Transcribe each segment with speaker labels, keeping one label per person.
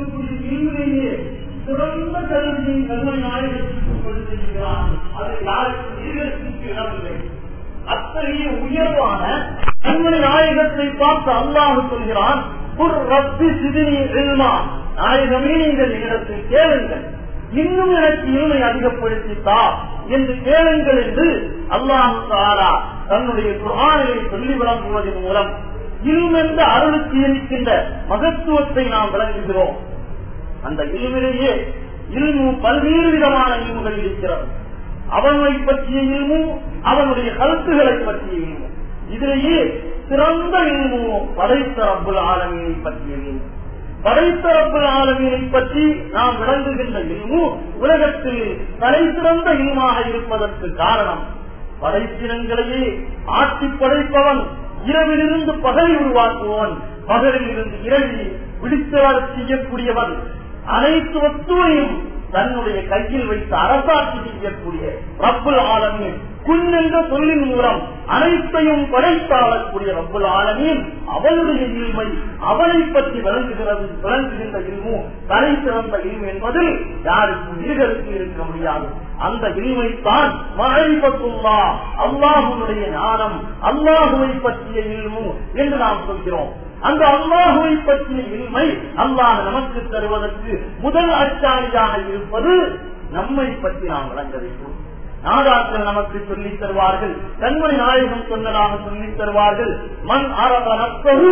Speaker 1: இருக்கக்கூடிய இல்மிலேயே சிறந்த கல்வியை கல்வி நாயகத்திற்கு கொடுத்திருக்கிறார் அது யாருக்கும் ஈரத்திற்கு இடமில்லை அத்தகைய உயர்வான கல்வி நாயகத்தை பார்த்து அல்லாஹ் சொல்கிறான் ஒரு ரத்தி சிதினி எல்மா நாயகமே நீங்கள் இடத்தில் கேளுங்கள் இன்னும் எனக்கு இருமை அதிகப்படுத்தித்தா என்று கேளுங்கள் என்று அல்லாஹு தாரா தன்னுடைய குரானிலை சொல்லி விளங்குவதன் மூலம் இருமென்ற அருளுக்கு இருக்கின்ற மகத்துவத்தை நாம் விளங்குகிறோம் அந்த இல்மிலேயே இல்மு பல்வேறு விதமான இல்முகள் இருக்கிறது அவனை பற்றிய இல்மு அவனுடைய கருத்துக்களை பற்றிய இல்மு இதிலேயே சிறந்த இல்மு படைத்த ரப்புல் ஆலமீனை பற்றிய இல்மு படைத்த ரப்புல் ஆலமீனை பற்றி நாம் விளங்குகின்ற இல்மு உலகத்தில் தலை சிறந்த இல்மாக இருப்பதற்கு காரணம் படைப்பினங்களையே ஆட்சி படைப்பவன் இரவிலிருந்து பகலை உருவாக்குவன் பகலில் இருந்து இரவில் விழித்தவர் செய்யக்கூடியவன் அனைத்து வஸ்துவையும் தன்னுடைய கையில் வைத்து அரசாட்சி செய்யக்கூடிய ரப்புல் ஆலமீன் குன் என்ற சொல்லின் மூலம் அனைத்தையும் படைத்தாளக்கூடிய ரப்புல் ஆலமீன் அவனுடைய இல்மை அவனை பற்றி விளங்குகிறது விளங்குகின்ற இல்மு தலை சிறந்த இல்மு என்பதில் யாருக்கும் ஈகருக்கு இருக்க முடியாது அந்த இல்மைத்தான் மழைபத்துள்ளா அல்லாஹுடைய ஞானம் அல்லாஹுவை பற்றிய இல்மு என்று நாம் சொல்கிறோம் அந்த அல்லாஹுவை பற்றிய இல்மை அல்லாஹ் நமக்கு தருவதற்கு முதல் அச்சாணியாக இருப்பது நம்மை பற்றி நாம் விளங்க வேண்டும் நாதாக்கள் நமக்கு சொல்லித் தருவார்கள் தன்மை நாயகம் சொன்னதாக சொல்லித் தருவார்கள் மண் அரப நப்பகு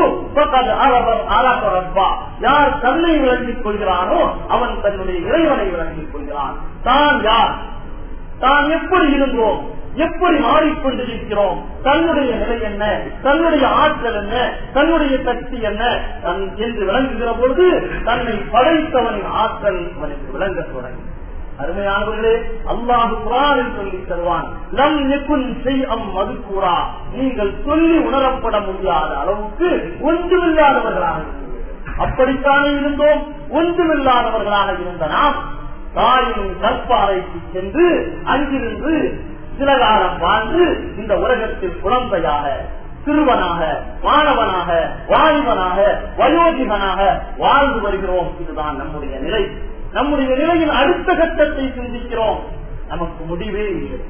Speaker 1: அரப ரப்பா யார் தன்னை விளங்கிக் கொள்கிறானோ அவன் தன்னுடைய இறைவனை விளங்கிக் கொள்கிறான் தான் யார் தான் எப்படி இருந்தோம் எப்படி மாறிக்கொண்டிருக்கிறோம் தன்னுடைய நிலை என்ன தன்னுடைய ஆற்றல் என்ன தன்னுடைய சக்தி என்ன தன் என்று விளங்குகிற பொழுது தன்னை படைத்தவனின் ஆற்றல் அவனுக்கு விளங்க தொடங்கும் அருமையானவர்களே அல்லாஹு குரானில் சொல்லி தருவான் லம் நெக்குன் செய் அம் மதுக்கூறா நீங்கள் சொல்லி உணரப்பட முடியாத அளவுக்கு ஒன்றுமில்லாதவர்களாக இருந்தீர்கள் அப்படித்தானே இருந்தோம் ஒன்றுமில்லாதவர்களாக இருந்த நாம் தாயின் கற்பாறைக்கு சென்று அங்கிருந்து சில காலம் வாழ்ந்து இந்த உலகத்தில் குழந்தையாக சிறுவனாக மாணவனாக வாலிபனாக வயோதிகனாக வாழ்ந்து வருகிறோம் இதுதான் நம்முடைய நிலை நம்முடைய நிலையின் அடுத்த கட்டத்தை சிந்திக்கிறோம் நமக்கு முடிவே இல்லை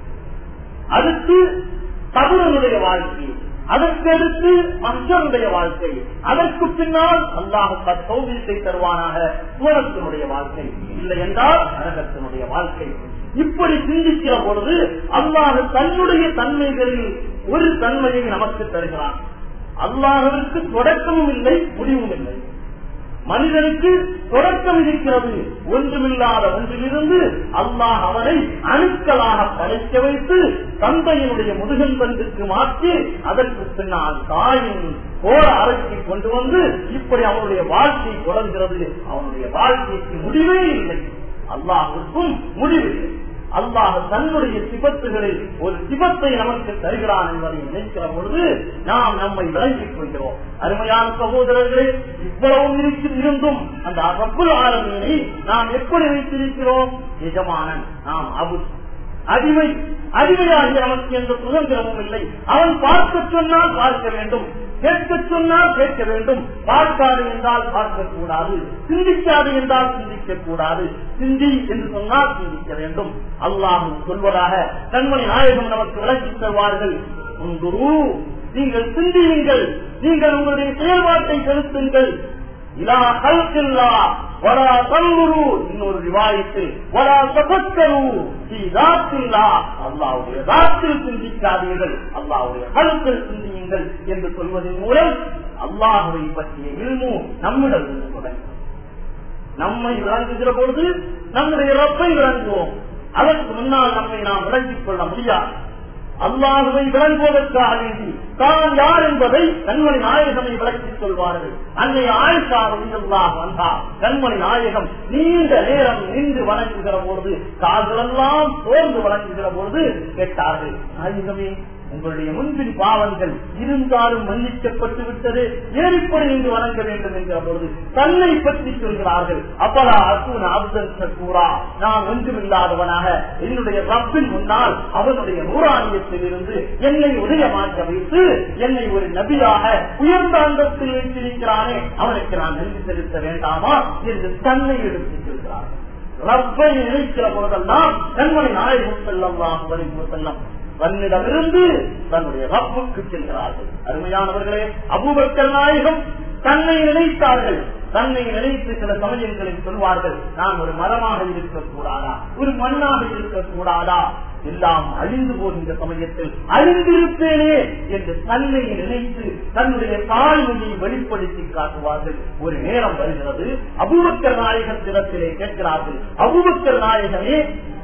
Speaker 1: அடுத்து தகுதனுடைய வாழ்க்கை அதற்கு அடுத்து மற்றவருடைய வாழ்க்கை அதற்கு பின்னால் அல்லாஹ் சௌவியத்தை தருவானாக சூழத்தினுடைய வாழ்க்கை இல்லை என்றால் நரகத்தினுடைய வாழ்க்கை இப்படி சிந்திக்கிற பொழுது அல்லாஹ் தன்னுடைய தன்மைகளில் ஒரு தன்மையை நமக்கு தருகிறான் அல்லாஹிற்கு தொடக்கமும் இல்லை முடிவும் இல்லை மனிதனுக்கு தொடக்கம் இருக்கிறது ஒன்றுமில்லாத ஒன்றிலிருந்து அல்லாஹ் அவனை அணுக்களாக படைக்க வைத்து தந்தையினுடைய முதுகன் பந்துக்கு மாற்றி அதற்கு பின்னால் தாயின் போர அறைக்கு கொண்டு வந்து இப்படி அவனுடைய வாழ்க்கை தொடர்கிறது அவனுடைய வாழ்க்கைக்கு முடிவே இல்லை அல்லாஹுக்கும் முடிவில்லை அல்லாஹ் தன்னுடைய சிபத்துகளில் ஒரு சிபத்தை நமக்கு தருகிறான் என்பதை நினைக்கிற பொழுது நாம் நம்மை விளங்கிக் கொள்கிறோம் அருமையான சகோதரர்களே இவ்வளவு இருக்கு இருந்தும் அந்த ரப்புல் ஆலமீனை நாம் எப்படி வைத்திருக்கிறோம் எஜமானன் நாம் அபு அடிமை அடிமையாகிய நமக்கு எந்த சுதந்திரமும் இல்லை அவன் பார்க்க சொன்னால் பார்க்க வேண்டும் கேட்க சொன்னால் கேட்க வேண்டும் பார்க்காது என்றால் பார்க்க கூடாது சிந்திக்காது என்றால் சிந்திக்க கூடாது சிந்தி என்று சொன்னால் சிந்திக்க வேண்டும் அல்லாஹ் சொல்வதாக தன்மணி நாயகம் நமக்கு விளக்கி தருவார்கள் உங்குரு நீங்கள் சிந்தியுங்கள் நீங்கள் உங்களுடைய செயல்பாட்டை செலுத்துங்கள் இலா கல்கில்லா வரா தங்குரு இன்னொரு ரிவாயத்தில் வரா தபக்கரு சீதாத்தில்லா அல்லாவுடைய தாத்தில் சிந்திக்காதீர்கள் அல்லாவுடைய கழுத்தில் சிந்தியுங்கள் என்று சொல்வதன் மூலம் அல்லாஹுவை பற்றிய இல்மு நம்மிடம் இருந்து தொடங்கும் நம்மை விளங்குகிற பொழுது நம்முடைய ரப்பை விளங்குவோம் அதற்கு முன்னால் நம்மை நாம் விளங்கிக் கொள்ள முடியாது அல்லாஹுவை விளங்குவதற்காக வேண்டி தான் யார் என்பதை கண்மணி நாயகமை விளக்கிச் சொல்வார்கள் அன்னை ஆயுஷா அல்லாஹ் வந்தார் கண்மணி நாயகம் நீண்ட நேரம் நின்று வணங்குகிற பொழுது கால்களெல்லாம் சோர்ந்து வணங்குகிற பொழுது கேட்டார்கள் நாயகமே உங்களுடைய முன்பின் பாவங்கள் இருந்தாலும் மன்னிக்கப்பட்டு விட்டது ஏறிப்படி என்று வணங்க வேண்டும் என்கிற பொழுது தன்னை பற்றி சொல்கிறார்கள் அப்பலா அசூன் அப்தல் சக்கூரா நான் ஒன்றுமில்லாதவனாக என்னுடைய ரப்பின் முன்னால் அவனுடைய நூறாணியத்தில் இருந்து என்னை உதயமாக்க வைத்து என்னை ஒரு நபியாக உயர்ந்த அந்தத்தில் வைத்திருக்கிறானே அவனுக்கு நான் நன்றி செலுத்த வேண்டாமா என்று தன்னை எடுத்துச் சொல்கிறார்கள் ரப்பை நினைக்கிற போதெல்லாம் கண்மணி நாயகம் செல்லம் வரைக்கும் செல்லம் தன்னிடமிருந்து தன்னுடைய ரப்புக்கு செல்கிறார்கள் அருமையானவர்களே அபூபக்கர் நாயகம் தன்னை நினைத்தார்கள் தன்னை நினைத்து சில சமயங்களில் சொல்வார்கள் நான் ஒரு மரமாக இருக்கக்கூடாதா ஒரு மண்ணாக இருக்கக்கூடாதா எல்லாம் அழிந்து போகின்ற சமயத்தில் அழிந்திருப்பேனே என்று தன்னை நினைத்து தன்னுடைய தாழ்மையை வெளிப்படுத்தி காட்டுவார்கள் ஒரு நேரம் வருகிறது அபூபக்கர் நாயகத்திடத்திலே கேட்கிறார்கள் அபூபக்கர் நாயகமே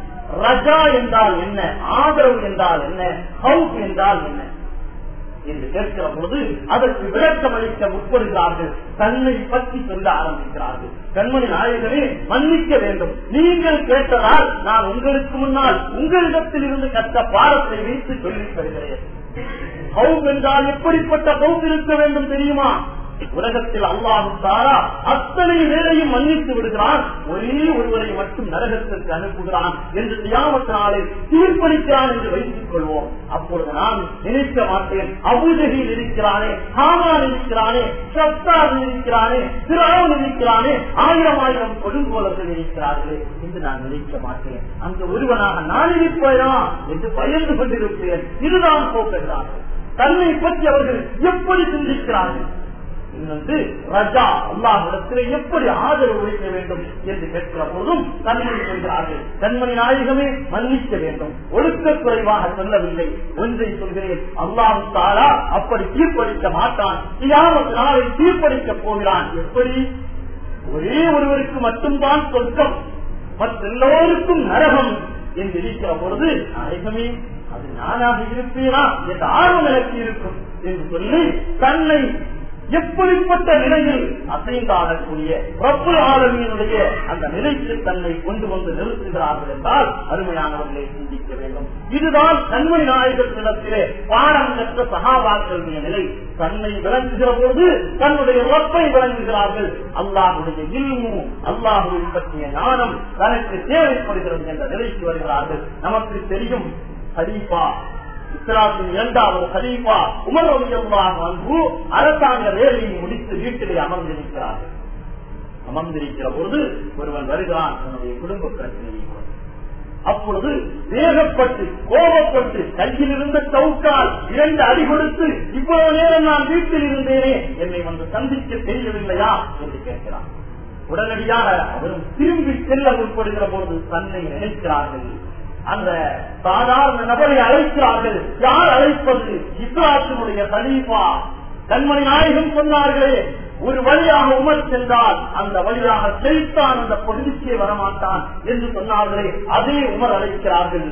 Speaker 1: ரஜா என்றால் என்ன ஆதரவு என்றால் என்ன ஹவுப் என்றால் என்ன என்று கேட்கிற பொழுது அதற்கு விளக்கம் அளிக்க முற்படுகிறார்கள் தன்னை பற்றி சொல்ல ஆரம்பிக்கிறார்கள் கண்மணி நாயகமே மன்னிக்க வேண்டும் நீங்கள் கேட்டதால் நான் உங்களுக்கு முன்னால் உங்களிடத்தில் இருந்து கற்ற பாடத்தை வைத்து சொல்லித் தருகிறேன் ஹவுப் என்றால் எப்படிப்பட்ட ஹவுப் இருக்க வேண்டும் தெரியுமா உலகத்தில் அல்லாஹும் தாரா அத்தனை வேலையும் மன்னித்து விடுகிறான் ஒரே ஒருவரை மட்டும் நரகத்திற்கு அனுப்புகிறான் என்று தியாமத்தினாலே தீர்ப்பளிக்கிறான் என்று வைத்துக் கொள்வோம் அப்பொழுது நான் நினைக்க மாட்டேன் அபுஜகில் இருக்கிறானே ஹாமான் இருக்கிறானே சப்தார் இருக்கிறானே திராவன் இருக்கிறானே ஆயிரம் ஆயிரம் கொடுங்கோலர்கள் இருக்கிறார்களே என்று நான் நினைக்க மாட்டேன் அந்த ஒருவனாக நான் இருப்பேனா என்று பயந்து கொண்டிருப்பேன் இதுதான் போக்குகிறார்கள் தன்னை பற்றி அவர்கள் எப்படி சிந்திக்கிறார்கள் இன்னொன்று ரஜா அல்லாஹிடத்திலே எப்படி ஆதரவு வைக்க வேண்டும் என்று கேட்கிற போதும் தன்மை சொல்கிறார்கள் கண்மணி நாயகமே மன்னிக்க வேண்டும் ஒழுக்க குறைவாக சொல்லவில்லை ஒன்றை சொல்கிறேன் அல்லாஹு தாரா அப்படி தீர்ப்பளிக்க மாட்டான் இயாமத் நாளை தீர்ப்பளிக்க போகிறான் எப்படி ஒரே ஒருவருக்கு மட்டும்தான் சொர்க்கம் மற்றெல்லோருக்கும் நரகம் என்று இருக்கிற பொழுது நாயகமே அது நானாக இருப்பேனா என்ற ஆர்வம் எனக்கு இருக்கும் என்று சொல்லி தன்னை எப்படிப்பட்ட நிலையில் அசைந்தாடக்கூடிய ரப்பு ஆளுமையினுடைய அந்த நிலைக்கு தன்னை கொண்டு வந்து நிறுத்துகிறார்கள் என்றால் அருமையானவர்களை சிந்திக்க வேண்டும் இதுதான் கண்மை நாயகத்திடத்திலே பாடம் கற்ற சகாபாக்களுடைய நிலை தன்னை விளங்குகிற போது தன்னுடைய ரப்பை விளங்குகிறார்கள் அல்லாஹுடைய இல்மு அல்லாஹுவை பற்றிய ஞானம் தனக்கு தேவைப்படுகிறது என்ற நிலைக்கு வருகிறார்கள் நமக்கு தெரியும் ஹரீஃபா இஸ்லாத்தின் இரண்டாவது ஹலீஃபா உமர் ரலியல்லாஹு அன்ஹு அரசாங்க வேலையை முடித்து வீட்டிலே அமர்ந்திருக்கிறார்கள் அமர்ந்திருக்கிற பொழுது ஒருவன் வருகிறான் தன்னுடைய குடும்ப பிரச்சனையை கொண்டு. அப்பொழுது வேகப்பட்டு கோபப்பட்டு கையில் இருந்த சவுக்கால் இரண்டு அடி கொடுத்து இவ்வளவு நேரம் நான் வீட்டில் இருந்தேனே என்னை வந்து சந்திக்க தெரியவில்லையா என்று கேட்கிறான் உடனடியாக அவரும் திரும்பி செல்ல முற்படுகிற பொழுது தன்னை நினைக்கிறார்கள் அந்த சாதாரண நபரை அழைக்கிறார்கள் யார் அழைப்பது இஸ்லாத்தினுடைய கலீஃபா கண்மணி நாயகம் சொன்னார்களே ஒரு வழியாக உமர் சென்றால் அந்த வழியாக செழித்தான் அந்த பகுதிக்கே வரமாட்டான் என்று சொன்னார்களே அதே உமர் அழைக்கிறார்கள்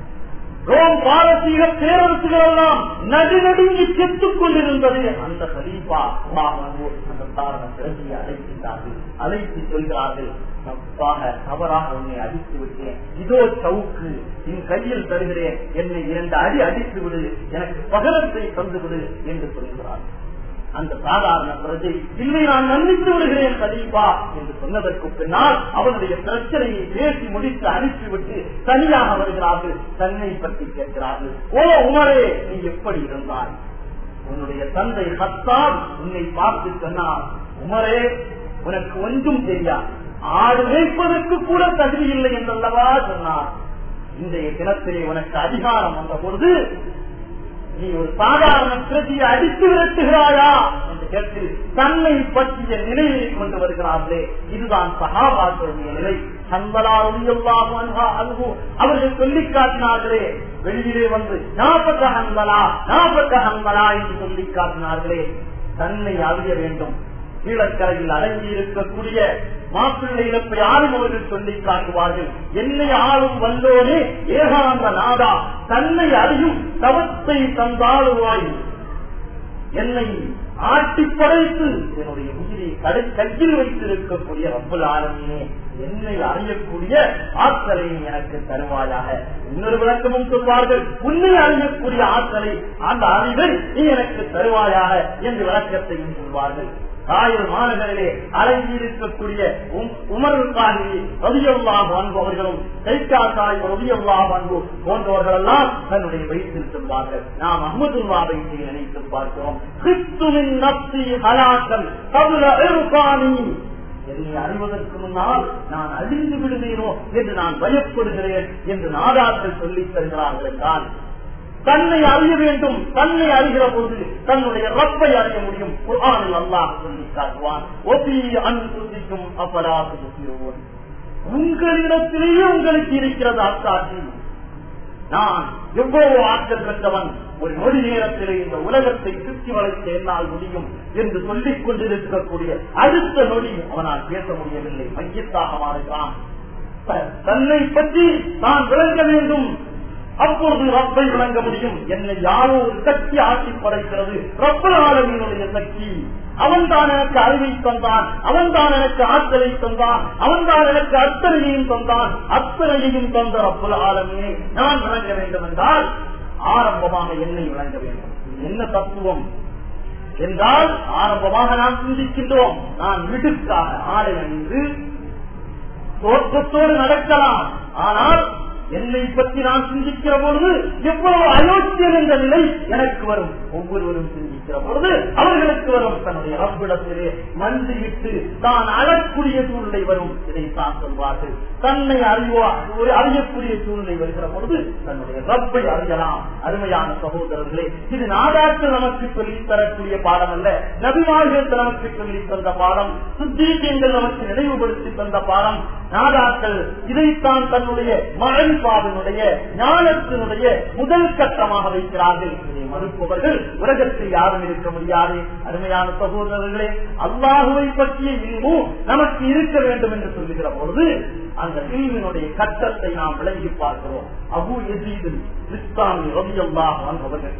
Speaker 1: ரோம் பாரசீக பேரரசுகள் எல்லாம் நடுநடுங்கி செத்துக் கொண்டிருந்தது அந்த கலீஃபா அந்த தாரண பிறகு அழைக்கின்றார்கள் அழைத்து சொல்கிறார்கள் தப்பாக தவறாக உன்னை அடித்து விட்டேன் இதோ சவுக்கு என் கையில் தருகிறேன் என்னை இரண்டு அடி அடித்து விடு எனக்கு பகலத்தை தந்து விடு என்று சொல்கிறார் அந்த சாதாரண பிரஜை இல்லை நான் மன்னித்து விடுகிறேன் கலீபா என்று சொன்னதற்கு பின்னால் அவனுடைய பிரச்சனையை பேசி முடித்து அனுப்பிவிட்டு தனியாக வருகிறார்கள் தன்னை பற்றி கேட்கிறார்கள் ஓ உமரே நீ எப்படி இருந்தாய் உன்னுடைய தந்தை ஹத்தான் உன்னை பார்த்து சொன்னார் உமரே உனக்கு ஒன்றும் தெரியாது ஆடு மேய்ப்பதற்கு கூட தகுதி இல்லை என்றல்லவா சொன்னார் இன்றைய தினத்திலே உனக்கு அதிகாரம் வந்த பொழுது நீ ஒரு சாதாரண பிரதியை அடித்து விரட்டுகிறாயா என்று கேட்டு தன்னை பற்றிய நிலையை கொண்டு வருகிறார்களே இதுதான் சகாபாக்களுடைய நிலை சந்தலா அன்பு அவர்கள் சொல்லி காட்டினார்களே வெளியிலே வந்து நாற்பத்த ஹந்தலா நாற்பத்த ஹந்தலா என்று சொல்லி காட்டினார்களே தன்னை அறிய வேண்டும் கீழக்கரையில் அடங்கி இருக்கக்கூடிய மாப்பிள்ளை இழப்பை ஆளும் அவர்கள் சொல்லி காட்டுவார்கள் என்னை ஆளும் வல்லோனே ஏகாந்த நாதா தன்னை அறியும் தவத்தை தந்தாளுவாய் என்னை ஆட்டி படைத்து என்னுடைய உயிரை கடை கையில் வைத்திருக்கக்கூடிய ரப்பல் ஆலமியே என்னை அறியக்கூடிய ஆற்றலை நீ எனக்கு தருவாயாக இன்னொரு விளக்கமும் சொல்வார்கள் உன்னை அறியக்கூடிய ஆற்றலை அந்த அறிவை நீ எனக்கு தருவாயாக என்று விளக்கத்தையும் சொல்வார்கள் ஆயிரம் மாணவர்களே அடங்கி இருக்கக்கூடிய உமர் காகி ரவியல்லாஹ் அன்பவர்களும் கைக்கா சாய் ரவியல்லாஹ் அன்பு போன்றவர்கள் எல்லாம் தன்னுடைய வயிற்றில் சொல்வார்கள் நாம் அஹமதுல்லாவை நினைத்து பார்க்கிறோம் கிறிஸ்துவின் நப்சி ஹலாக்கல் தவிர இருப்பானி என்னை அறிவதற்கு முன்னால் நான் அழிந்து விடுவேனோ என்று நான் பயப்படுகிறேன் என்று நாடாக்கள் சொல்லித் தருகிறார்கள் என்றால் தன்னை அறிய வேண்டும் தன்னை அறிகிற போது தன்னுடைய ரப்பை அறிய முடியும் குரானில் அல்லாஹ் சொல்லி காட்டுவான் ஒப்பி அன்புக்கும் அப்பராது உங்களிடத்திலேயே உங்களுக்கு இருக்கிறது அத்தாட்சி நான் எவ்வளவு ஆற்றல் பெற்றவன் ஒரு நொடி நேரத்திலே இந்த உலகத்தை சுற்றி வளைக்க என்னால் முடியும் என்று சொல்லிக் கொண்டிருக்கக்கூடிய அடுத்த நொடி அவனால் பேச முடியவில்லை மையத்தாக மாறுகிறான் தன்னை பற்றி தான் விளங்க வேண்டும் அப்பொழுது ரப்பை விளங்க முடியும் என்னை யாரோ ஒரு சக்தி ஆட்சி படைக்கிறது ரப்பல் ஆலமியினுடைய சக்தி அவன் தான் எனக்கு அறிவை தந்தான் அவன் தான் எனக்கு ஆற்றலை தந்தான் அவன் தான் எனக்கு அத்தனையையும் தந்தான் அத்தனையையும் தந்த ரப்பல் ஆலமியை நான் விளங்க வேண்டும் என்றால் ஆரம்பமாக என்னை விளங்க வேண்டும் என்ன தத்துவம் என்றால் ஆரம்பமாக நாம் சிந்திக்கின்றோம் நான் விடுக்காக ஆடை அணிந்து தோற்றத்தோடு நடக்கலாம் ஆனால் என்னை பற்றி நான் சிந்திக்கிற பொழுது எவ்வளவு அயோக்கியம் என்ற நிலை எனக்கு வரும் ஒவ்வொருவரும் சிந்திக்கிற பொழுது அவர்களுக்கு வரும் தன்னுடைய ரப்பிடத்திலே மந்திரிட்டு தான் அழக்கூடிய சூழ்நிலை வரும் இதை தான் சொல்வார்கள் தன்னை அறிவா ஒரு அறியக்கூடிய சூழ்நிலை வருகிற பொழுது தன்னுடைய ரப்பை அறியலாம் அருமையான சகோதரர்களே இது நாடாக்கள் நமக்கு சொல்லித் தரக்கூடிய பாடம் அல்ல நபிமார்கள் நமக்கு சொல்லித் தந்த பாடம் சுத்தீக்கியங்கள் நமக்கு நினைவுபடுத்தி தந்த பாடம் நாடாக்கள் இதைத்தான் தன்னுடைய மழைப்பாவினுடைய ஞானத்தினுடைய முதல் கட்டமாக வைக்கிறார்கள் இதை மறுப்பவர்கள் உலகத்தில் யாரும் இருக்க முடியாது அருமையான சகோதரர்களே அல்லாஹுவை பற்றிய இல்மு நமக்கு இருக்க வேண்டும் என்று சொல்லுகிற பொழுது அந்த இல்மினுடைய கட்டத்தை நாம் விளங்கி பார்க்கிறோம் அபு எசீது இஸ்லாமி ரவி அல்லாஹ் அவர்கள்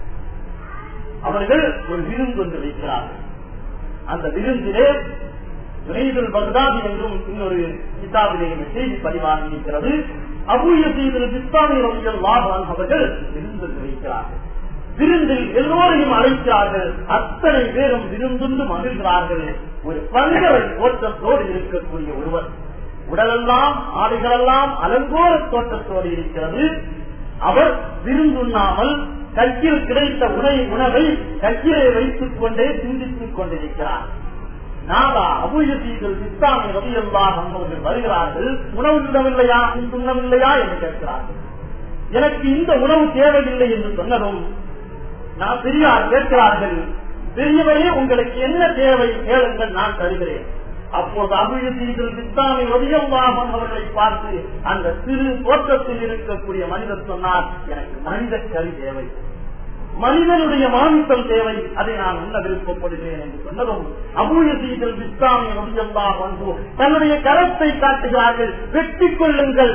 Speaker 1: அவர்கள் ஒரு விருந்து ஒன்று வைக்கிறார்கள் அந்த விருந்திலே விரைவில் பக்தாதி என்றும் இன்னொரு கிதாபிலே செய்தி பதிவாகி இருக்கிறது அபுயசீதில் இஸ்லாமிய ரவிகள் லாபான் அவர்கள் விருந்து வைக்கிறார்கள் விருந்தில் எல்லோரையும் அழைக்கிறார்கள் அத்தனை பேரும் விருந்துண்டு மகிழ்கிறார்கள் ஒரு பங்கரை தோற்றத்தோடு இருக்கக்கூடிய ஒருவர் உடலெல்லாம் ஆடைகளெல்லாம் அலங்கோர தோற்றத்தோடு இருக்கிறது அவர் விருந்துண்ணாமல் கையில் கிடைத்த உணை உணவை கையிலே வைத்துக் கொண்டே சிந்தித்துக் கொண்டிருக்கிறார் நாதா அபுயசீகள் இஸ்லாமிய ரவியல்லாஹ் என்பவர்கள் வருகிறார்கள் உணவு உண்ணவில்லையா உண்ணவில்லையா என்று கேட்கிறார்கள் எனக்கு இந்த உணவு தேவையில்லை என்று சொன்னதும் நான் பெரியார் கேட்கிறார்கள் பெரியவரே உங்களுக்கு என்ன தேவை கேளுங்கள் நான் தருகிறேன் அப்போது அபிவிருத்திகள் இஸ்லாமிய ரவியல்லாஹன் அவர்களை பார்த்து அந்த சிறு தோற்றத்தில் இருக்கக்கூடிய மனிதர் சொன்னார் எனக்கு மனித கறி தேவை மனிதனுடைய மாமிசம் தேவை அதை நான் உண்ண விருப்பப்படுகிறேன் என்று சொன்னதும் அபூயசீகள் இஸ்லாமிய நபியல்லா வந்து தன்னுடைய கரத்தை காட்டுகிறார்கள் வெட்டிக் கொள்ளுங்கள்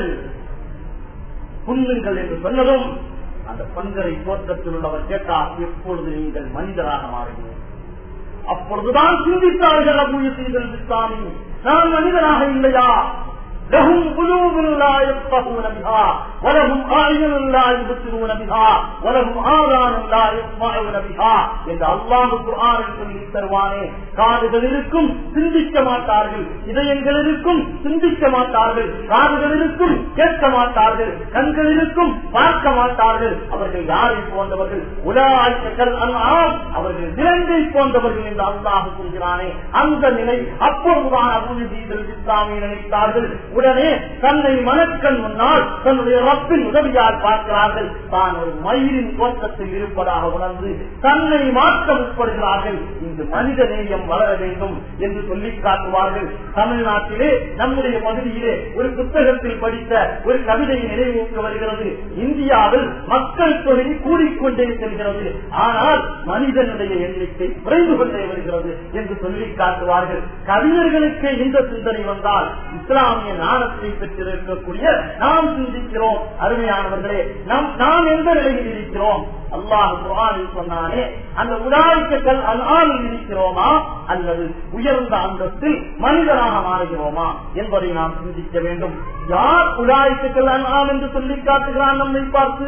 Speaker 1: புண்ணுங்கள் என்று சொன்னதும் அந்த பங்கரை தோற்றத்தில் உள்ளவர் கேட்டால் எப்பொழுது நீங்கள் மனிதராக மாறுகிறீர்கள் அப்பொழுதுதான் சிந்தித்தார்கள் அபூயசீகள் இஸ்லாமி நான் மனிதனாக இல்லையா لهم قلوب لا يفقهون بها ولهم أعين لا يبصرون بها ولهم آذان لا يسمعون بها என்று அல்லாஹ் குர்ஆனில் சொல்லி தருவானே காதுகள் இருக்கும் சிந்திக்க மாட்டார்கள் இதயங்கள் இருக்கும் சிந்திக்க மாட்டார்கள் காதுகள் இருக்கும் கேட்க மாட்டார்கள் கண்கள் இருக்கும் பார்க்க மாட்டார்கள் அவர்கள் யாரை போன்றவர்கள் உலகாய்ச்சல் அல்லாம் அவர்கள் விலங்கை போன்றவர்கள் என்று அல்லாஹ் சொல்கிறானே அந்த நிலை அப்பொழுதுதான் அபுஜீதல் இஸ்லாமியை நினைத்தார்கள் உடனே தன்னை மனக்கண் முன்னால் தன்னுடைய ரப்பின் உதவியால் பார்க்கிறார்கள் தான் ஒரு மயிரின் தோற்றத்தில் இருப்பதாக உணர்ந்து தன்னை மாற்ற முற்படுகிறார்கள் இங்கு மனித நேயம் வளர வேண்டும் என்று சொல்லி காட்டுவார்கள் தமிழ்நாட்டிலே நம்முடைய பகுதியிலே ஒரு புத்தகத்தில் படித்த ஒரு கவிதையை நினைவூக்க வருகிறது இந்தியாவில் மக்கள் தொகை கூடிக்கொண்டே செல்கிறது ஆனால் மனிதனுடைய எண்ணிக்கை குறைந்து கொண்டே வருகிறது என்று சொல்லி காட்டுவார்கள் கவிஞர்களுக்கு இந்த சிந்தனை வந்தால் இஸ்லாமிய ஞானத்தை பெற்றிருக்கக்கூடிய நாம் சிந்திக்கிறோம் அருமையானவர்களே நம் நாம் எந்த நிலையில் இருக்கிறோம் அல்லாஹ் குரானில் சொன்னானே அந்த உடாய்க்கல் அல்லாமல் இருக்கிறோமா அல்லது உயர்ந்த அந்தத்தில் மனிதனாக மாறுகிறோமா என்பதை நாம் சிந்திக்க வேண்டும் யார் உடாய்க்கல் அல்லாம் என்று சொல்லி காட்டுகிறான் நம்மை பார்த்து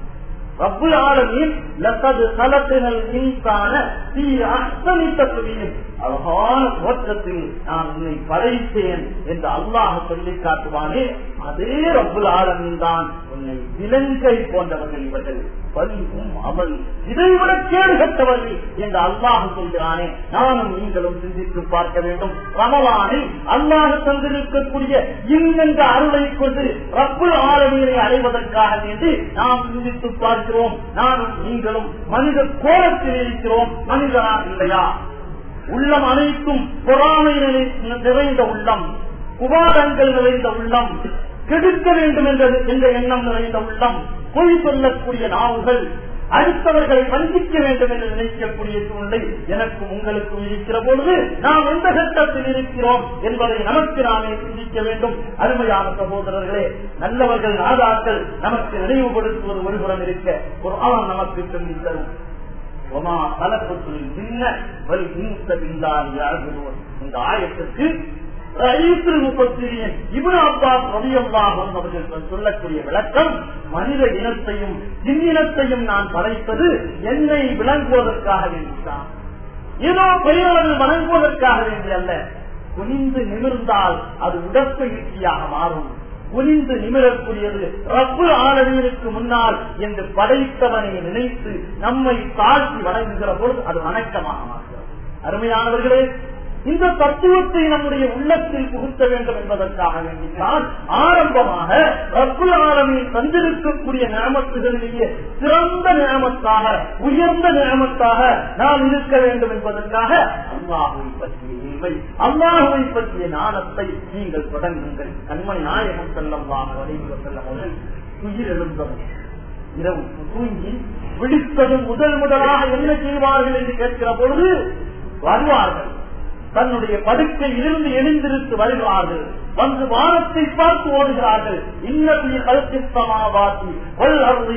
Speaker 1: ரப்புல் ஆலமீன் லக்கது கலத்தினல் இன்சான தீ அஸ்தமி தத்துவீன் அழகான தோற்றத்தில் நான் உன்னை படைத்தேன் என்று அல்லாஹ் சொல்லி காட்டுவானே அதே ரப்புல் ஆலமீன் தான் உன்னை விலங்கை போன்றவர்கள் இவர்கள் பலிவும் அமல் இதைவிட கேடு கட்டவர்கள் என்று அல்லாஹ் சொல்கிறானே நானும் நீங்களும் சிந்தித்து பார்க்க வேண்டும் ரமலானில் அல்லாஹ் தந்திருக்கக்கூடிய இன்னென்ற அருளை கொண்டு ரப்புல் ஆலமீனை அடைவதற்காக வேண்டி நாம் சிந்தித்து பார்க்கிறோம் நானும் நீங்களும் மனித கோலத்தில் இருக்கிறோம் மனிதனா இல்லையா உள்ளம் அனைத்தும் பொறாமை நிறை- நிறைந்த உள்ளம் குபாரங்கள் நிறைந்த உள்ளம் கெடுக்க வேண்டும் என்ற என்ற எண்ணம் நிறைந்த உள்ளம் பொய் சொல்லக்கூடிய நாவுகள் அடுத்தவர்களை வஞ்சிக்க வேண்டும் என்று நினைக்கக்கூடிய சூழ்நிலை எனக்கும் உங்களுக்கும் இருக்கிற பொழுது நாம் எந்த கட்டத்தில் இருக்கிறோம் என்பதை நமக்கு நாமே சிந்திக்க வேண்டும் அருமையான சகோதரர்களே நல்லவர்கள் நாதாக்கள் நமக்கு நினைவுபடுத்துவது ஒருபுறம் இருக்க ஒரு ஆண் நமக்கு சொல்லித் தரும் ஒமா கலப்பத்தில் சின்ன வல் இன்ச பின்தான் யாழ்கிறோம் இந்த ஆயத்திற்கு ரயீசுல் முப்பத்திரியன் இவன் அப்பாஸ் ரவியல்லாஹும் அவர்கள் சொல்லக்கூடிய விளக்கம் மனித இனத்தையும் ஜின்னினத்தையும் நான் படைத்தது என்னை விளங்குவதற்காக வேண்டிதான் ஏதோ பெரியவர்கள் வணங்குவதற்காக வேண்டி அல்ல குனிந்து நிமிர்ந்தால் அது உடற்பயிற்சியாக மாறும் குனிந்து நிமிரக்கூடியது ரப்பு ஆளுநருக்கு முன்னால் என்று படைத்தவனை நினைத்து நம்மை தாழ்த்தி வணங்குகிற பொழுது அது வணக்கமாக மாறுகிறது அருமையானவர்களே இந்த தத்துவத்தை நம்முடைய உள்ளத்தில் புகுத்த வேண்டும் என்பதற்காக வேண்டித்தான் ஆரம்பமாக ரப்புல் ஆலமில் தந்திருக்கக்கூடிய நியமத்துகளிலேயே சிறந்த நியமத்தாக உயர்ந்த நியமத்தாக நாம் இருக்க வேண்டும் என்பதற்காக அல்லாஹுவை பற்றிய இல்மை அல்லாஹுவை பற்றிய ஞானத்தை நீங்கள் தொடங்குங்கள் கண்மணி நாயகம் செல்லம் வாங்க வரைவு செல்லம் அவர்கள் உயிர் எழுந்தவன் இரவு தூங்கி விழித்ததும் முதல் முதலாக என்ன செய்வார்கள் என்று கேட்கிற பொழுது வருவார்கள் தன்னுடைய படுக்கையிலிருந்து எழுந்திருந்து வருகிறார்கள் வந்து வானத்தை பார்த்து ஓடுகிறார்கள் இன்னத்தி கல்பித்தமாவாசி கொல்லி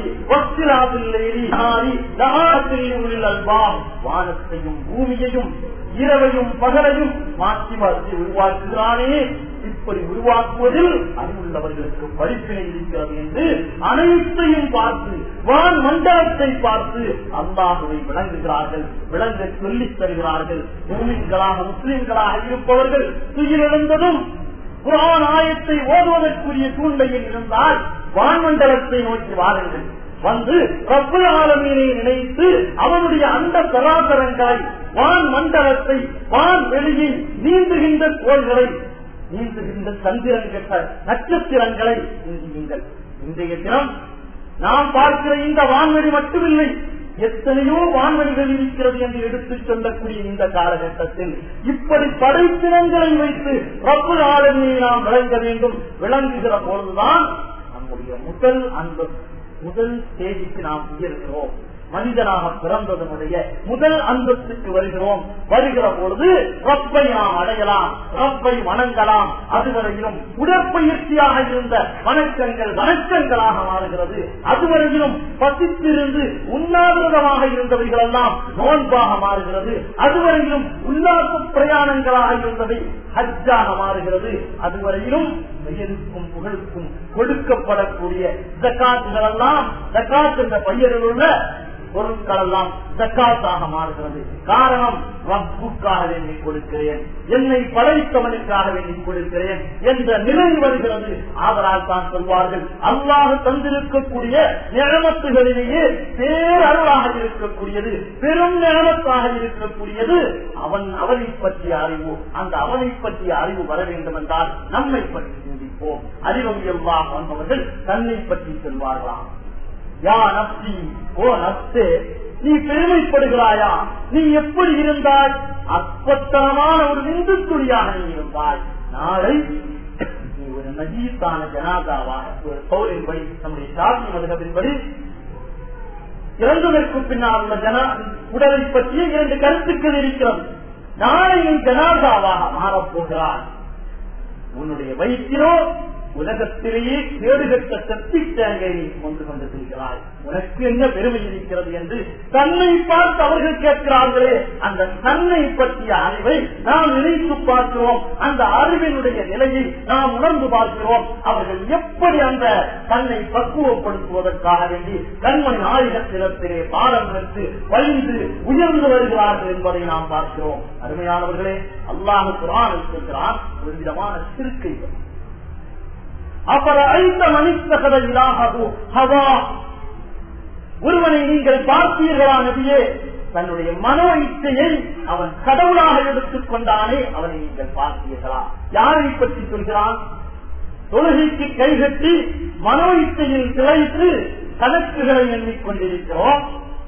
Speaker 1: அல்வாம் வானத்தையும் பூமியையும் இரவையும் பகலையும் மாற்றி மாற்றி உருவாக்குகிறானே இப்படி உருவாக்குவதில் அறிவுள்ளவர்களுக்கு படிப்பினை இருக்கிறது என்று அனைத்தையும் பார்த்து வான் மண்டலத்தை பார்த்து அல்லாஹுவை விளங்குகிறார்கள் விளங்க சொல்லித் தருகிறார்கள் மூமின்களாக முஸ்லிம்களாக இருப்பவர்கள் துயிலிழந்ததும் குரான் ஆயத்தை ஓதுவதற்குரிய சூழ்நிலையில் இருந்தால் வான்மண்டலத்தை நோக்கி வாருங்கள் வந்து ரப்பு ஆலமீனை நினைத்து அவனுடைய அந்த சராசரங்களை வான் மண்டலத்தை வான் வெளியை நீந்துகின்ற கோள்களை நீந்துகின்ற சந்திரன்கிற நட்சத்திரங்களை சிந்தியுங்கள் இன்றைய தினம் நாம் பார்க்கிற இந்த வான்வெளி மட்டுமில்லை எத்தனையோ வான்வெளிகள் இருக்கிறது என்று எடுத்துச் சொல்லக்கூடிய இந்த காலகட்டத்தில் இப்படி படைப்பினங்களை வைத்து ரப்பு ஆளுமையை நாம் விளங்க வேண்டும் விளங்குகிற பொழுதுதான் நம்முடைய முதல் அன்பு முதல் ஸ்டேஜுக்கு நாம் உயர்கிறோம் மனிதனாக பிறந்ததனுடைய முதல் அந்தஸ்துக்கு வருகிறோம் வருகிற பொழுது ரப்பை நாம் அடையலாம் ரப்பை வணங்கலாம் அதுவரையிலும் உடற்பயிற்சியாக இருந்த வணக்கங்கள் வணக்கங்களாக மாறுகிறது அதுவரையிலும் பசித்திருந்து உண்ணாவிரதமாக இருந்தவைகள் எல்லாம் நோன்பாக மாறுகிறது அதுவரையிலும் உல்லாச பிரயாணங்களாக இருந்தவை ஹஜ்ஜாக மாறுகிறது அதுவரையிலும் பெயருக்கும் புகழுக்கும் கொடுக்கப்படக்கூடிய ஜக்காத்துகள் எல்லாம் ஜக்காத் என்ற பெயரில் உள்ள பொருட்கள் எல்லாம் ஜக்காத்தாக மாறுகிறது காரணம் ரப்புக்காக வேண்டி கொடுக்கிறேன் என்னை படைத்தவனுக்காக வேண்டி கொடுக்கிறேன் என்ற நிலை வருகிறது ஆதலால் தான் சொல்வார்கள் அல்லாஹ் தந்திருக்கக்கூடிய நியமத்துகளிலேயே பேரருளாக இருக்கக்கூடியது பெரும் நியமத்தாக இருக்கக்கூடியது அவன் அவனை பற்றிய அறிவு அந்த அவனை பற்றிய அறிவு வர வேண்டும் என்றால் நம்மை பற்றி சிந்திப்போம் அறிவவியல்லாக வந்தவர்கள் தன்னை பற்றி சொல்வார்களாம் யா நப்சி ஓ நப்சே நீ பெருமைப்படுகிறாயா நீ எப்படி இருந்தாய் அற்பத்தனமான ஒரு விந்து துளியாக நீ இருந்தாய் நாளை நீ ஒரு நஜீத்தான ஜனாதாவாக ஒரு பௌரின்படி நம்முடைய சாதி மதுகத்தின்படி இறந்ததற்கு பின்னால் உள்ள ஜன உடலை பற்றிய இரண்டு கருத்துக்கள் இருக்கிறது நாளை நீ ஜனாதாவாக மாறப்போகிறாய் உன்னுடைய வயிற்றிலோ உலகத்திலேயே கேடுகட்ட சக்தி தேங்கை கொண்டு கொண்டு செல்கிறாய் உனக்கு என்ன பெருமை இருக்கிறது என்று தன்னை பார்த்து அவர்கள் கேட்கிறார்களே அந்த தன்னை பற்றிய அறிவை நாம் நினைத்து பார்க்கிறோம் அந்த அறிவினுடைய நிலையை நாம் உணர்ந்து பார்க்கிறோம் அவர்கள் எப்படி அந்த தன்னை பக்குவப்படுத்துவதற்காக வேண்டி கண்மணி நாயகத்திடத்திலே பாடம் எடுத்து வழிந்து உயர்ந்து வருகிறார்கள் என்பதை நாம் பார்க்கிறோம் அருமையானவர்களே அல்லாஹு குரான் இருக்கிறான் ஒரு விதமான சிறுக்கை அப்புறம் ஐந்த மனிதகத இலாகவோ ஹவா ஒருவனை நீங்கள் பார்த்தீர்களா நபியே தன்னுடைய மனோ இச்சையை அவன் கடவுளாக எடுத்துக் கொண்டானே அவனை நீங்கள் பார்த்தீர்களா யாரை பற்றி சொல்கிறான் தொழுகைக்கு கைகட்டி மனோ இச்சையில் திளைத்து கணக்குகளை எண்ணிக்கொண்டிருக்கிறோம்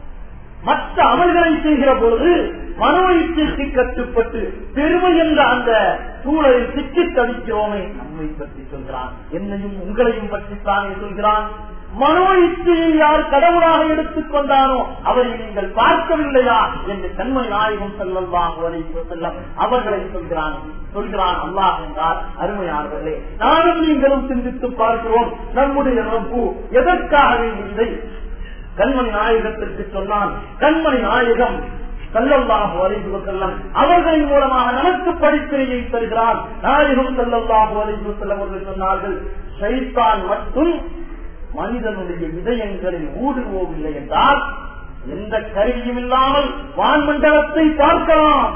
Speaker 1: மற்ற அமல்களை செய்கிற பொழுது மனோ இச்சைக்கு கட்டுப்பட்டு பெருமை என்ற அந்த சூழலில் சிக்கி தவிக்கிறோமே நம்மை பற்றி சொல்கிறான் என்னையும் உங்களையும் பற்றித்தானே சொல்கிறான் மனோ இச்சையை யார் கடவுளாக எடுத்துக் கொண்டானோ அவரை நீங்கள் பார்க்கவில்லையா என்று கண்மணி நாயகம் செல்லலாம் செல்லம் அவர்களை சொல்கிறான் சொல்கிறான் அல்லாஹ் என்றார் அருமையானவர்களே நானும் நீங்களும் சிந்தித்து பார்க்கிறோம் நம்முடைய ரப்பு எதற்காக வேண்டியதை கண்மணி நாயகத்திற்கு சொன்னான் கண்மணி நாயகம் செல்லல்லாஹு அலைஹி வஸல்லம் அவர்களின் மூலமாக நமக்கு படிப்பினையை தருகிறார் நாயகம் செல்லல்லாஹு அலைஹி வஸல்லம் அவர்கள் சொன்னார்கள் ஷைத்தான் மட்டும் மனிதனுடைய இதயங்களில் ஊடுருவோவில்லை என்றால் எந்த கருவியும் இல்லாமல் வான்மண்டலத்தை பார்க்கலாம்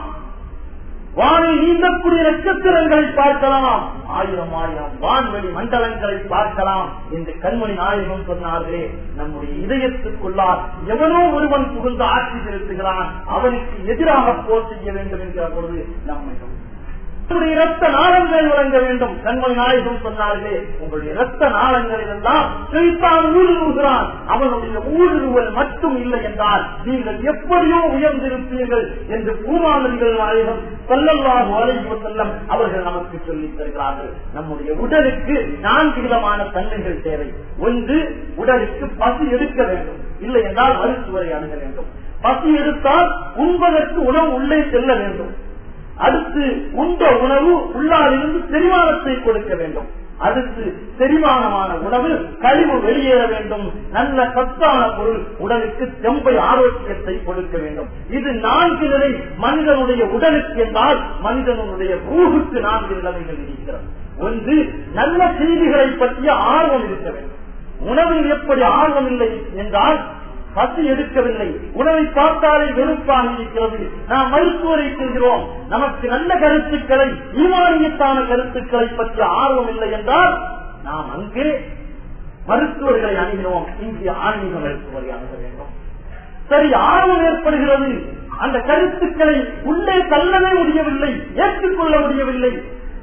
Speaker 1: வானில் நீந்தக்கூடிய நட்சத்திரங்களை பார்க்கலாம் ஆயிரம் ஆயிரம் வான்வெளி மண்டலங்களை பார்க்கலாம் என்று கண்மணி நாயகம் சொன்னார்களே நம்முடைய இதயத்துக்குள்ளார் எவனோ ஒருவன் புகுந்து ஆட்சி செலுத்துகிறான் அவனுக்கு எதிராக போர் செய்ய வேண்டும் என்கிற பொழுது நம்மை உங்களுடைய ரத்த நாளங்கள் வழங்க வேண்டும் கண்மணி நாயகம் சொன்னார்களே உங்களுடைய ரத்த நாளங்களில் எல்லாம் செய்தான் ஊடுருவுகிறான் அவனுடைய ஊடுருவல் மட்டும் இல்லை என்றால் நீங்கள் எப்படியோ உயர்ந்திருப்பீர்கள் என்று பூமானங்கள் நாயகம் சொல்லல்லாஹு அலைஹி செல்லம் அவர்கள் நமக்கு சொல்லித் தருகிறார்கள் நம்முடைய உடலுக்கு நான்கு விதமான தன்மைகள் தேவை ஒன்று உடலுக்கு பசி எடுக்க வேண்டும் இல்லை என்றால் மருத்துவரை அணுக வேண்டும் பசி எடுத்தால் உண்பதற்கு உணவு உள்ளே செல்ல வேண்டும் அடுத்து உண்ட உணவு உள்ளாரிலிருந்து செரிமானத்தை கொடுக்க வேண்டும் அடுத்து செரிமானமான உணவு கழிவு வெளியேற வேண்டும் நல்ல சத்தான பொருள் உடலுக்கு செம்பை ஆரோக்கியத்தை கொடுக்க வேண்டும் இது நான்கு நிலை மனிதனுடைய உடலுக்கு என்றால் மனிதனுடைய ரூகுக்கு நான்கு நிலைமைகள் இருக்கிறது ஒன்று நல்ல செய்திகளை பற்றிய ஆர்வம் இருக்க வேண்டும் உணவில் எப்படி ஆர்வம் இல்லை என்றால் பசி எடுக்கவில்லை உணவை பார்த்தாலே வெறுப்பாக இருக்கிறது நாம் மருத்துவரை செல்கிறோம் நமக்கு நல்ல கருத்துக்களை ஈமானியத்தான கருத்துக்களை பற்றி ஆர்வம் இல்லை என்றால் நாம் அங்கே மருத்துவர்களை அணுகினோம் இங்கே ஆன்மீக மருத்துவரை அணுக வேண்டும் சரி ஆர்வம் ஏற்படுகிறது அந்த கருத்துக்களை உள்ளே தள்ளவே முடியவில்லை ஏற்றுக்கொள்ள முடியவில்லை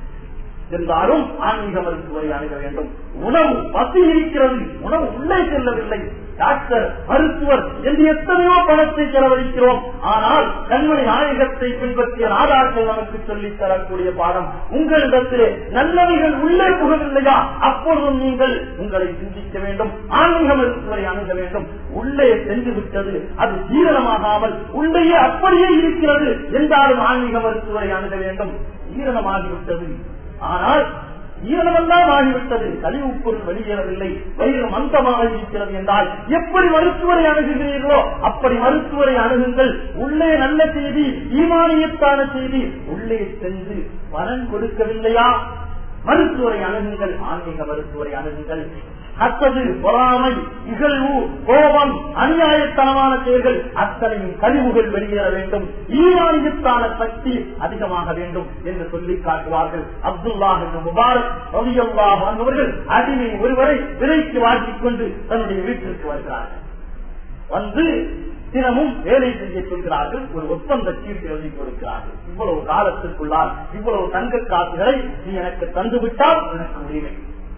Speaker 1: இருந்தாலும் ஆன்மீக மருத்துவரை அணுக வேண்டும் உணவு பசி இருக்கிறது உணவு உள்ளே செல்லவில்லை டாக்டர் மருத்துவர் என்று எத்தனையோ பணத்தை செலவழிக்கிறோம் ஆனால் கண்மணி நாயகத்தை பின்பற்றிய நாடாக்கள் நமக்கு சொல்லித் தரக்கூடிய பாடம் உங்களிடத்திலே நல்லவைகள் உள்ளே புகவில்லையா அப்பொழுதும் நீங்கள் உங்களை சிந்திக்க வேண்டும் ஆன்மீக மருத்துவரை அணுக வேண்டும் உள்ளே சென்று விட்டது அது ஜீரணமாகாமல் உள்ளேயே அப்படியே இருக்கிறது என்றாலும் ஆன்மீக மருத்துவரை அணுக வேண்டும் ஜீரணமாகிவிட்டது ஆனால் ஈரமெல்லாம் ஆகிவிட்டது கழிவு பொருள் வெளியேறவில்லை வயிறு மந்தமாக இருக்கிறது என்றால் எப்படி மருத்துவரை அணுகுகிறீர்களோ அப்படி மருத்துவரை அணுகுங்கள் உள்ளே நல்ல செய்தி ஈமானியத்தான செய்தி உள்ளே சென்று பலன் கொடுக்கவில்லையா மருத்துவரை அணுகுங்கள் ஆன்மீக மருத்துவரை அணுகுங்கள் அத்தது பொறாமை இகழ்வு கோபம் அநியாயத்தனமான செயல்கள் அத்தனையும் கழிவுகள் வெளியேற வேண்டும் ஈரானியத்தான சக்தி அதிகமாக வேண்டும் என்று சொல்லி காட்டுவார்கள் அப்துல்லா என்ற முபாரக் ரவியல்லா அவர்கள் அடிமை ஒருவரை விலைக்கு வாங்கிக் கொண்டு தன்னுடைய வீட்டிற்கு வருகிறார்கள் வந்து தினமும் வேலை செய்ய சொல்கிறார்கள் ஒரு ஒப்பந்த சீட்டு எழுதி கொடுக்கிறார்கள் இவ்வளவு காலத்திற்குள்ளால் இவ்வளவு தங்க காசுகளை நீ எனக்கு தந்துவிட்டால் எனக்கு உரிமை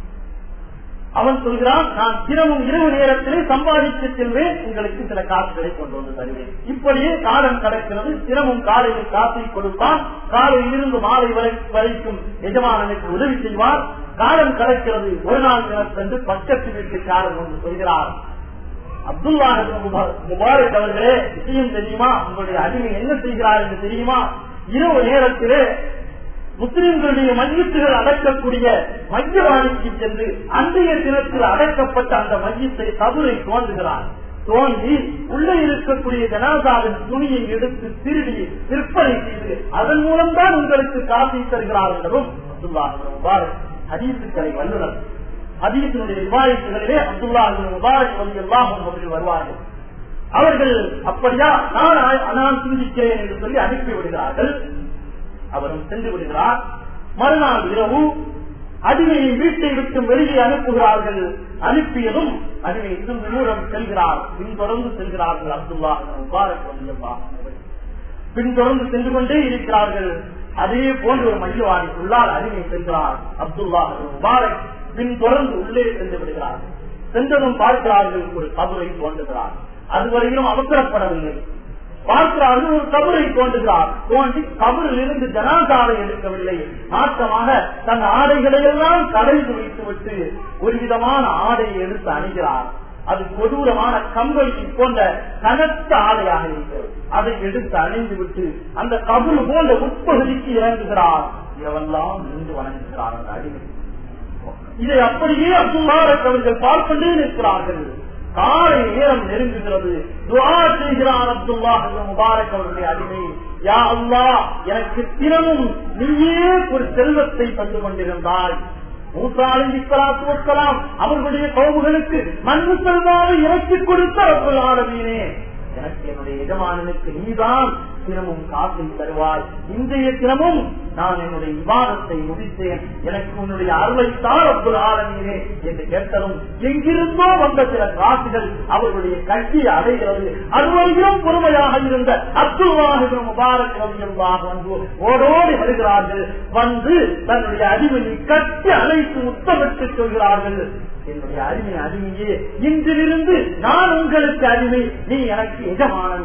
Speaker 1: அவன் சொல்கிறான் நான் தினமும் இரவு நேரத்திலே சம்பாதித்து செல்வேன் உங்களுக்கு சில காசுகளை கொண்டு வந்து தருவேன் இப்படியே காலம் கடக்கிறது தினமும் காலையில் காசை கொடுப்பான் காலையில் இருந்து மாலை வரை வரைக்கும் எஜமானனுக்கு உதவி செய்வார் காலம் கடக்கிறது ஒரு நாள் தினத்தன்று பக்கத்து வீட்டுக்காரர் வந்து சொல்கிறார் அப்துல்லா முபாரக் அவர்களே விஷயம் தெரியுமா உங்களுடைய அடிமை என்ன செய்கிறார் என்று தெரியுமா இரவு நேரத்திலே முஸ்லிம்களுடைய மையத்துகள் அடக்கக்கூடிய மையவாணிக்கு சென்று அன்றைய தினத்தில் அடக்கப்பட்ட அந்த மையத்தை கபரை தோன்றுகிறார் தோன்றி உள்ளே இருக்கக்கூடிய ஜனாதாவின் துணியை எடுத்து திருடி விற்பனை செய்து அதன் மூலம்தான் உங்களுக்கு காசை தருகிறார் என்றும் முபாரக் ஹதீசுக்களை வல்லுநர் ஹதீசினுடைய விவாதிப்புகளிலே அப்துல்லா முபாரக் வந்து எல்லாம் அவர்கள் வருவார்கள் அவர்கள் அப்படியா நான் நான் சிந்திக்கிறேன் என்று சொல்லி அனுப்பி விடுகிறார்கள் அவரும் சென்று விடுகிறார் மறுநாள் இரவு அடிமையை வீட்டை விட்டு வெளியே அனுப்புகிறார்கள் அனுப்பியதும் அடிமை இன்னும் தூரம் செல்கிறார் பின்தொடர்ந்து செல்கிறார்கள் அப்துல்லா முபாரக் பின்தொடர்ந்து சென்று கொண்டே இருக்கிறார்கள் அதே போன்ற ஒரு மையவாடிக்குள்ளால் அடிமை செல்கிறார் அப்துல்லா முபாரக் பின்தொடர்ந்து உள்ளே சென்று விடுகிறார் சென்றதும் பார்க்கிறார்கள் ஒரு கபரை தோன்றுகிறார் அதுவரையிலும் அவசரப்படவில்லை பார்க்கிறார்கள் ஒரு கபரை தோன்றுகிறார் தோன்றி கபரில் இருந்து ஜனாதாரை எடுக்கவில்லை மாற்றமாக தன் ஆடைகளை எல்லாம் கடைந்து வைத்துவிட்டு ஒரு விதமான ஆடையை எடுத்து அணிகிறார் அது கொடூரமான கம்பளி போன்ற கனத்த ஆடையாக இருக்கிறது அதை எடுத்து அணிந்து விட்டு அந்த கபரு போன்ற உட்பகுதிக்கு இறங்குகிறார் இவெல்லாம் நின்று வணங்குகிறார் அந்த அடிமை இதை அப்படியே அப்துல்லாரக் அவர்கள் பார்க்கொண்டே நிற்கிறார்கள் காலை நேரம் நெருங்குகிறது துவா செய்கிறார் அப்துல்லா முபாரக் அவருடைய அடிமை யா அல்லா எனக்கு தினமும் நீயே ஒரு செல்வத்தை தந்து கொண்டிருந்தாய் மூசாலிக்கலாம் அவர்களுடைய கவுகளுக்கு மண்ணு செல்வாவை இறக்கி கொடுத்த அப்துல் ஆலமீனே எனக்கு என்னுடைய எஜமானனுக்கு நீதான் தினமும் காசை தருவாய் இன்றைய தினமும் நான் என்னுடைய விவாதத்தை முடித்தேன் எனக்கு உன்னுடைய அருளைத்தான் அப்துல் ஆலமீனே என்று கேட்டதும் எங்கிருந்தோ வந்த சில காசுகள் அவர்களுடைய கையை அடைகிறது அதுவரையும் பொறுமையாக இருந்த அப்துல்லாஹிபின் முபாரக் ரவியல்லாக வந்து ஓடோடி வருகிறார்கள் வந்து தன்னுடைய அடிமையை கட்டி அழைத்து முத்தமிட்டு சொல்கிறார்கள் என்னுடைய அடிமை அடிமையே இன்றிலிருந்து நான் உங்களுக்கு அடிமை நீ எனக்கு எஜமானன்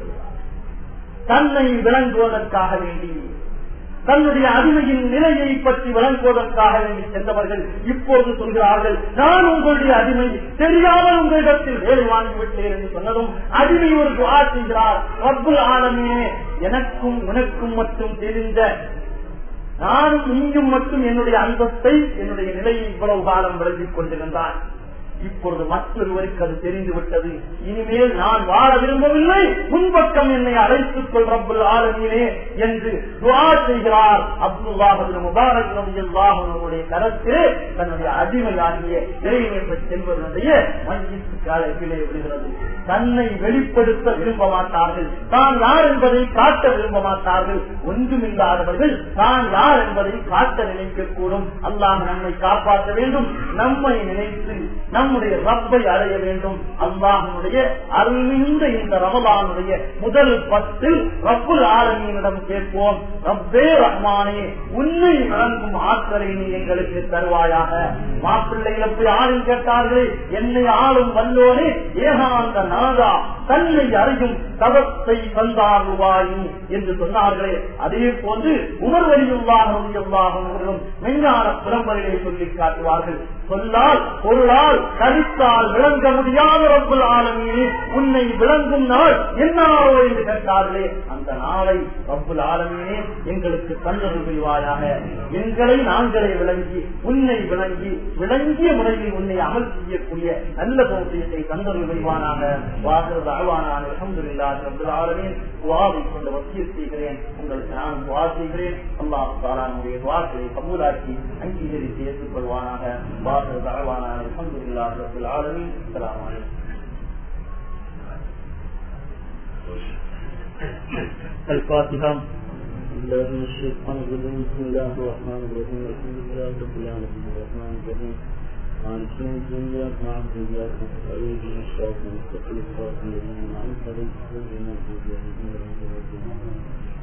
Speaker 1: தன்னை விளங்குவதற்காக வேண்டி தன்னுடைய அடிமையின் நிலையை பற்றி வழங்குவதற்காக வேண்டி சென்றவர்கள் இப்போது சொல்கிறார்கள் நான் உங்களுடைய அடிமை தெரியாமல் உங்களிடத்தில் வேலை வாங்கிவிட்டேன் என்று சொன்னதும் அடிமை ஒரு துவா செய்கிறார் ரப்புல் ஆலமே எனக்கும் உனக்கும் மட்டும் தெரிந்த நானும் நீயும் மட்டும் என்னுடைய அந்தஸ்தை என்னுடைய நிலையை இவ்வளவு காலம் விளங்கிக் கொண்டிருந்தான் இப்பொழுது மற்றொருவருக்கு அது தெரிந்து விட்டது இனிமேல் நான் வாழ விரும்பவில்லை முன்பக்கம் என்னை அழைத்துக் கொள் ரப்புல் ஆலமீனே என்று துவா செய்கிறார் அப்துல்லாஹின் முபாரக் ரவியல்லாஹனுடைய கரத்து தன்னுடைய அடிமையாகிய இறைவனை செல்வதனுடைய மையத்துக்கு அழைப்பிலே விடுகிறது தன்னை வெளிப்படுத்த விரும்ப மாட்டார்கள் தான் யார் என்பதை காட்ட விரும்ப மாட்டார்கள் ஒன்றுமில்லாதவர்கள் தான் யார் என்பதை காட்ட நினைக்கக்கூடும் அல்லாஹ் நம்மை காப்பாற்ற வேண்டும் நம்மை நினைத்து நம்முடைய ரப்பை அடைய வேண்டும் அல்லாஹனுடைய அருள்மிகுந்த இந்த ரமலானுடைய முதல் பத்தில் ரப்புல் ஆலமீனிடம் கேட்போம் ரப்பே ரஹ்மானே உன்னை வழங்கும் ஆற்றலை நீ எங்களுக்கு தருவாயாக மாப்பிள்ளைகளை போய் ஆளும் கேட்டார்களே என்னை ஆளும் வல்லோனே ஏகாந்த நாதா தன்னை அறியும் தவத்தை வந்தாருவாயி என்று சொன்னார்களே அதே போன்று உமர் வலியுள்ளாகவும் மெஞ்ஞான புறம்பரையை சொல்லி காட்டுவார்கள் சொல்லால் பொருளால் கருத்தால் விளங்க முடியாத ரப்புல் ஆலமீனே உன்னை விளங்கும் நாள் என்னாவோ என்று கேட்டார்களே அந்த நாளை ரப்புல் ஆலமீனே எங்களுக்கு தந்தருள் புரிவாயாக எங்களை நாங்களே விளங்கி உன்னை விளங்கி விளங்கிய முறையில் உன்னை அமல் செய்யக்கூடிய நல்ல பௌத்தியத்தை தந்தருள் புரிவானாக வாசல் அழ்வானான அலமதுல்லாஹ் ரப்புல் ஆலமீன் துவாவை கொண்டு வசிய செய்கிறேன் உங்களுக்கு நான் துவா செய்கிறேன் அல்லாஹ் தாலானுடைய துவாக்களை கபூலாக்கி அங்கீகரித்து ஏற்றுக்கொள்வானாக வாசல் அழ்வானான அலமதுல்லாஹ் رب العالمين السلام عليكم الفاتحة
Speaker 2: الله من الشيطان الرجيم بسم الله الرحمن الرحيم الحمد لله رب العالمين الرحمن الرحيم مالك يوم الدين اياك نعبد واياك نستعين اهدنا الصراط المستقيم صراط الذين انعمت عليهم غير المغضوب عليهم ولا الضالين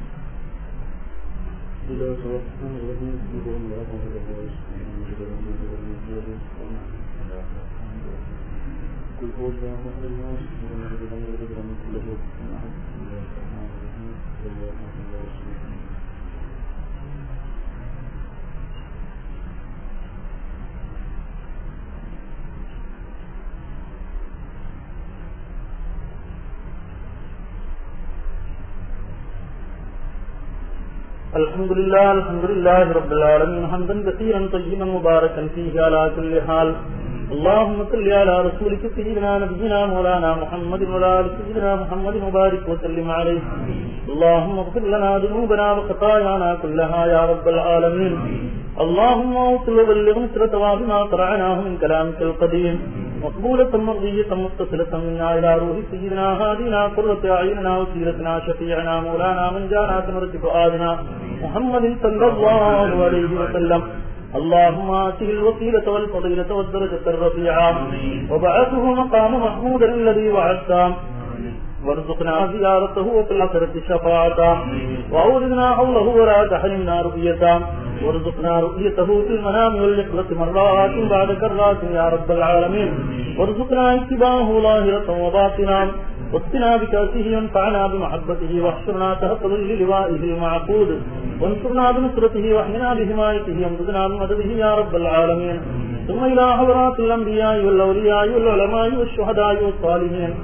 Speaker 2: بسم الله الرحمن الرحيم بسم الله الرحمن الرحيم قل هو الله احد الله لم يلد ولم يولد ولم يكن له كفوا احد بسم الله الرحمن الرحيم صلى الله عليه وسلم الحمد لله الحمد لله رب العالمين حمدا كثيرا طيبا مباركا فيه على كل حال اللهم صل على رسولك سيدنا نبينا مولانا محمد وعلى ال سيدنا محمد مبارك وسلم عليه اللهم اغفر لنا ذنوبنا وخطايانا كلها يا رب العالمين اللهم اوصل وبلغ نصرة بما قرعناه من كلامك القديم مقبولة مرضية متصلة منا إلى روح سيدنا هادينا قرة أعيننا وسيرتنا شفيعنا مولانا من جانا ثمرة فؤادنا محمد صلى الله عليه وسلم اللهم آته الوسيلة والفضيلة والدرجة الرفيعة وبعثه مقام محمودا الذي وعدته وارزقنا زيارته وفي الآخرة شفاعته وأوردنا حوله ولا تحرمنا رؤيته وارزقنا رؤيته في المنام واليقظة مرات بعد كرات يا رب العالمين وارزقنا اتباعه ظاهرة وباطنا واسقنا بكاسه وانفعنا بمحبته واحشرنا تحت ظل لوائه المعقود وانصرنا بنصرته واحمنا بحمايته وامددنا بمدده يا رب العالمين ثم إلى حضرات الأنبياء والأولياء والعلماء والشهداء والصالحين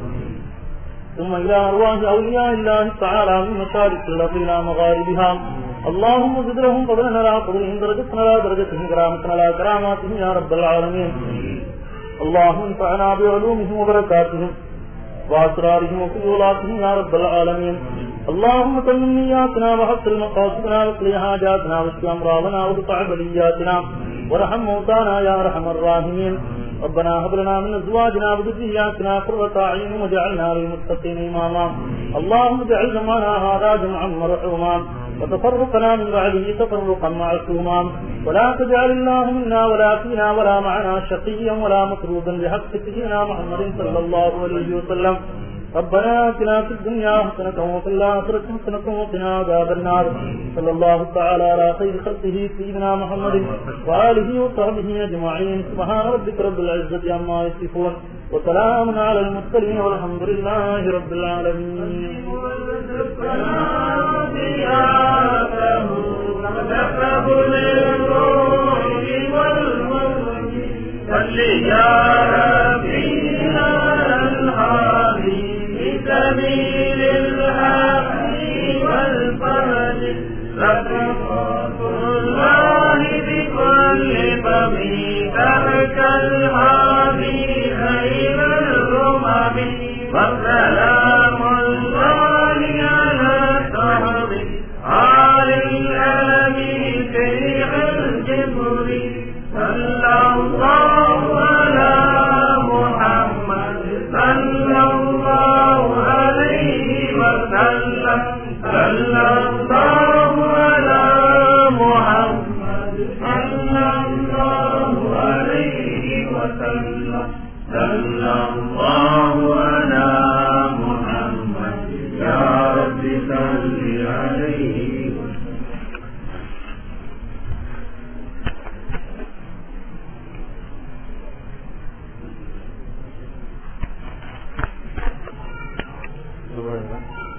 Speaker 2: ثم إلى أرواح أولياء الله تعالى من مشارق الأرض إلى مغاربها اللهم زد لهم فضلا على فضلهم درجة على درجتهم كرامة على كراماتهم يا رب العالمين اللهم انفعنا بعلومهم وبركاتهم وأسرارهم وفضولاتهم يا رب العالمين اللهم تمم نياتنا وحصل مقاصدنا واقضي حاجاتنا واشف أمراضنا وارفع بلياتنا وارحم موتانا يا أرحم الراحمين ربنا هب لنا من ازواجنا وذرياتنا قرة اعين واجعلنا للمتقين اماما اللهم اجعل جمعنا هذا جمعا مرحوما وتفرقنا من بعده تفرقا معصوما ولا تجعل الله منا ولا فينا ولا معنا شقيا ولا مطرودا بحق سيدنا محمد صلى الله عليه وسلم ربنا اتنا في الدنيا حسنة وفي الآخرة حسنة وقنا عذاب النار صلى الله تعالى على خير خلقه سيدنا محمد وآله وصحبه أجمعين سبحان ربك رب العزة عما يصفون وسلام على المرسلين والحمد لله رب العالمين
Speaker 1: صل يا ربي على الهادي بسبيل الحق والفرج رحمة الله بكل فمي ترك الهادي خير الرمم وسلام الله على الصحب آل الأمين في الجبر صلى الله على محمد صلى الله عليه وسلم صلى الله على محمد صلى الله عليه وسلم صلى الله